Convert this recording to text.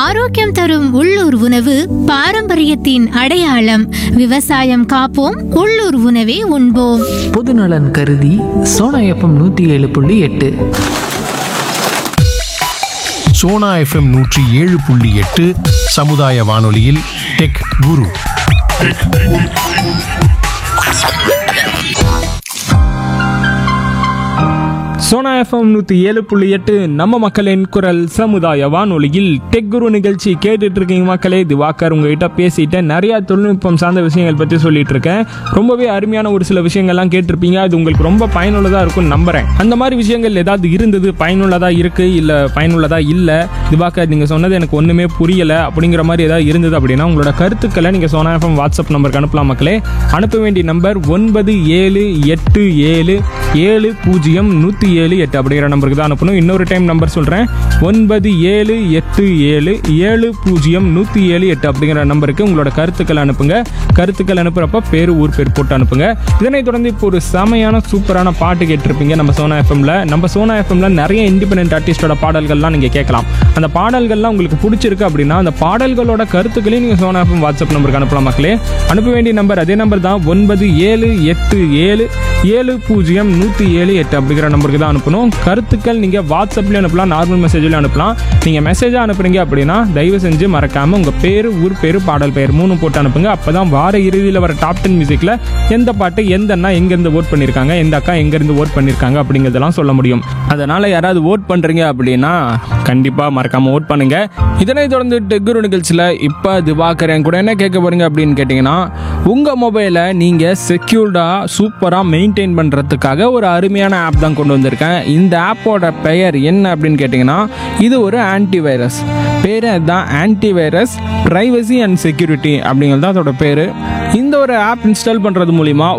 ஆரோக்கியம் தரும் உள்ளூர் உணவு பாரம்பரியத்தின் அடையாளம் விவசாயம் காப்போம் உள்ளூர் உணவே உண்போம் பொதுநலன் கருதி சோனா எஃப்எம் நூற்றி ஏழு புள்ளி எட்டு சோனா எஃப்எம் நூற்றி ஏழு புள்ளி எட்டு சமுதாய வானொலியில் டெக் குரு சோனா எஃப்எம் நூற்றி ஏழு புள்ளி எட்டு நம்ம மக்களின் குரல் சமுதாய வானொலியில் டெக் குரு நிகழ்ச்சி கேட்டுட்டு இருக்கீங்க மக்களே திவாகர் உங்ககிட்ட பேசிட்டு நிறைய தொழில்நுட்பம் சார்ந்த விஷயங்கள் பற்றி சொல்லிட்டு இருக்கேன் ரொம்பவே அருமையான ஒரு சில விஷயங்கள்லாம் கேட்டிருப்பீங்க அது உங்களுக்கு ரொம்ப பயனுள்ளதாக இருக்கும்னு நம்புறேன் அந்த மாதிரி விஷயங்கள் ஏதாவது இருந்தது பயனுள்ளதாக இருக்கு இல்லை பயனுள்ளதாக இல்லை திவாகர் நீங்கள் சொன்னது எனக்கு ஒன்றுமே புரியலை அப்படிங்கிற மாதிரி ஏதாவது இருந்தது அப்படின்னா உங்களோட கருத்துக்களை நீங்கள் சோனா எஃப்எம் வாட்ஸ்அப் நம்பருக்கு அனுப்பலாம் மக்களே அனுப்ப வேண்டிய நம்பர் ஒன்பது ஏழு எட்டு ஏழு ஏழு பூஜ்ஜியம் நூற்றி ஏழு எட்டு அப்படிங்கிற நம்பருக்கு தான் அனுப்பணும் இன்னொரு டைம் நம்பர் சொல்கிறேன் ஒன்பது ஏழு எட்டு ஏழு ஏழு பூஜ்ஜியம் நூற்றி ஏழு எட்டு அப்படிங்கிற நம்பருக்கு உங்களோட கருத்துக்கள் அனுப்புங்க கருத்துக்கள் அனுப்புகிறப்ப பேர் ஊர் பேர் போட்டு அனுப்புங்க இதனைத் தொடர்ந்து இப்போ ஒரு செமையான சூப்பரான பாட்டு கேட்டிருப்பீங்க நம்ம சோனா எஃப்எம்ல நம்ம சோனா எஃப்எம்ல நிறைய இண்டிபெண்டன்ட் ஆர்டிஸ்டோட பாடல்கள்லாம் நீங்கள் கேட்கலாம் அந்த பாடல்கள்லாம் உங்களுக்கு பிடிச்சிருக்கு அப்படின்னா அந்த பாடல்களோட கருத்துக்களையும் நீங்கள் சோனா எஃப்எம் வாட்ஸ்அப் நம்பருக்கு அனுப்பலாம் மக்களே அனுப்ப வேண்டிய நம்பர் அதே நம்பர் தான் ஒன்பது ஏழு எட்டு ஏழு ஏழு பூஜ்ஜியம் நூற்றி ஏழு எட்டு அப்படிங்கிற நம்பருக்கு தான் அனுப்பணும் கருத்துக்கள் நீங்கள் வாட்ஸ்அப்லேயும் அனுப்பலாம் நார்மல் மெசேஜ்லையும் அனுப்பலாம் நீங்கள் மெசேஜாக அனுப்புறீங்க அப்படின்னா தயவு செஞ்சு மறக்காமல் உங்கள் பேர் ஊர் பேர் பாடல் பெயர் மூணு போட்டு அனுப்புங்க அப்போ தான் வார இறுதியில் வர டாப் டென் மியூசிக்கில் எந்த பாட்டு எந்த அண்ணா எங்கேருந்து ஓட் பண்ணியிருக்காங்க எந்த அக்கா எங்கேருந்து ஓட் பண்ணியிருக்காங்க அப்படிங்கிறதெல்லாம் சொல்ல முடியும் அதனால் யாராவது ஓட் பண்ணுறீங்க அப்படின்னா கண்டிப்பாக மறக்காமல் ஓட் பண்ணுங்க இதனை தொடர்ந்து டெக்குரு நிகழ்ச்சியில் இப்போ திவாகரன் கூட என்ன கேட்க போறீங்க அப்படின்னு கேட்டிங்கன்னா உங்கள் மொபைலை நீங்கள் செக்யூர்டாக சூப்பராக மெயின்டைன் பண்ணுறதுக்காக ஒரு அருமையான ஆப் தான் கொண்டு வந்திருக்கேன் இந்த ஆப்போட பெயர் என்ன அப்படின்னு கேட்டிங்கன்னா இது ஒரு ஆன்டிவைரஸ் பேர் அதுதான் ஆன்டிவைரஸ் ப்ரைவசி அண்ட் செக்யூரிட்டி அப்படிங்கிறது தான் அதோட பேர் இந்த ஒரு ஆப் இன்ஸ்டால் பண்ணுறது மூலிமா